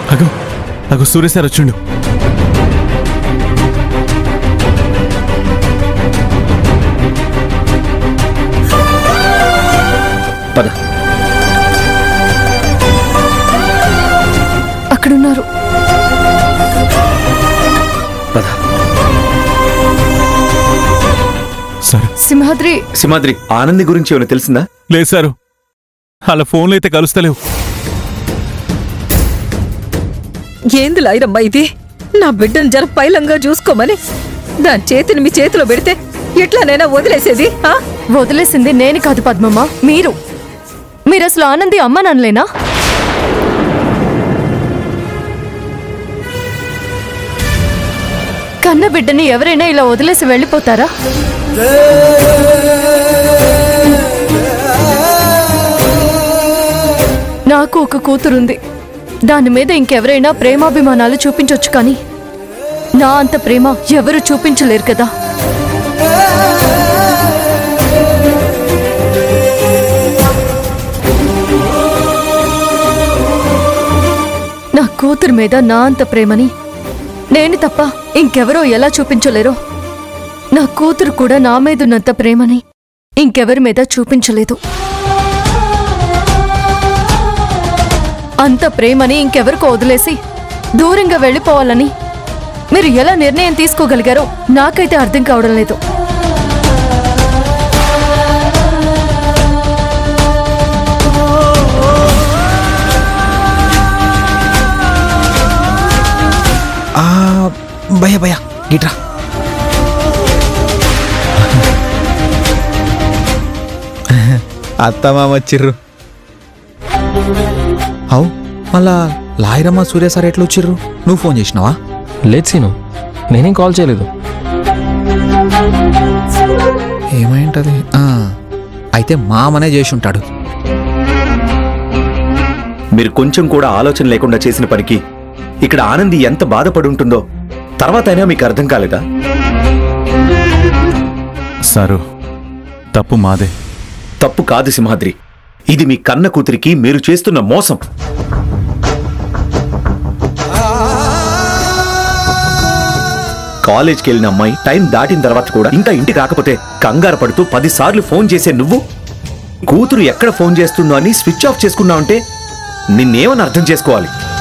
అగో అగో సూర్య సార్ వచ్చిండు పద అక్కడున్నారు పద సార్ సింహాద్రి సింహాద్రి ఆనంది గురించి ఏమైనా తెలిసిందా లేదు సారు అలా ఫోన్లో అయితే కలుస్తలేవు ఏంది లాయిరమ్మా ఇది నా బిడ్డను జర పైలంగా చూసుకోమని దాని చేతిని మీ చేతిలో పెడితే ఎట్లానైనా వదిలేసేది ఆ? వదిలేసింది నేను కాదు పద్మమ్మ మీరు మీరు అసలు ఆనంది అమ్మ నన్నలేనా కన్న బిడ్డని ఎవరైనా ఇలా వదిలేసి వెళ్ళిపోతారా నాకు ఒక కూతురుంది దాని మీద ఇంకెవరైనా ప్రేమాభిమానాలు చూపించొచ్చు కానీ నా అంత ప్రేమ ఎవరు చూపించలేరు కదా నా కూతురు మీద నా అంత ప్రేమని నేను తప్ప ఇంకెవరో ఎలా చూపించలేరో నా కూతురు కూడా నా మీదున్నంత ప్రేమని ఇంకెవరి మీద చూపించలేదు అంత ప్రేమని ఇంకెవరికో వదిలేసి దూరంగా వెళ్ళిపోవాలని మీరు ఎలా నిర్ణయం తీసుకోగలిగారో నాకైతే అర్థం కావడం లేదు ఆ భయ భయ గిట్రా అత్తమామ వచ్చిర్రు అవు మళ్ళా లాయరమ్మ సూర్య సార్ ఎట్లా వచ్చిర్రు నువ్వు ఫోన్ చేసినావా లేదు సీను నేనేం కాల్ చేయలేదు ఏమైంటది ఆ, అయితే మామనే చేసి ఉంటాడు మీరు కొంచెం కూడా ఆలోచన లేకుండా చేసిన పనికి ఇక్కడ ఆనంది ఎంత బాధపడి ఉంటుందో తర్వాత అయినా మీకు అర్థం కాలేదా సారు తప్పు మాదే తప్పు కాదు సింహాద్రి ఇది మీ కన్న కూతురికి మీరు చేస్తున్న మోసం కాలేజ్కి వెళ్ళిన అమ్మాయి టైం దాటిన తర్వాత కూడా ఇంకా ఇంటికి రాకపోతే కంగారు పడుతూ పదిసార్లు ఫోన్ చేసే నువ్వు కూతురు ఎక్కడ ఫోన్ చేస్తుందో అని స్విచ్ ఆఫ్ చేసుకున్నావంటే నిన్నేమని అర్థం చేసుకోవాలి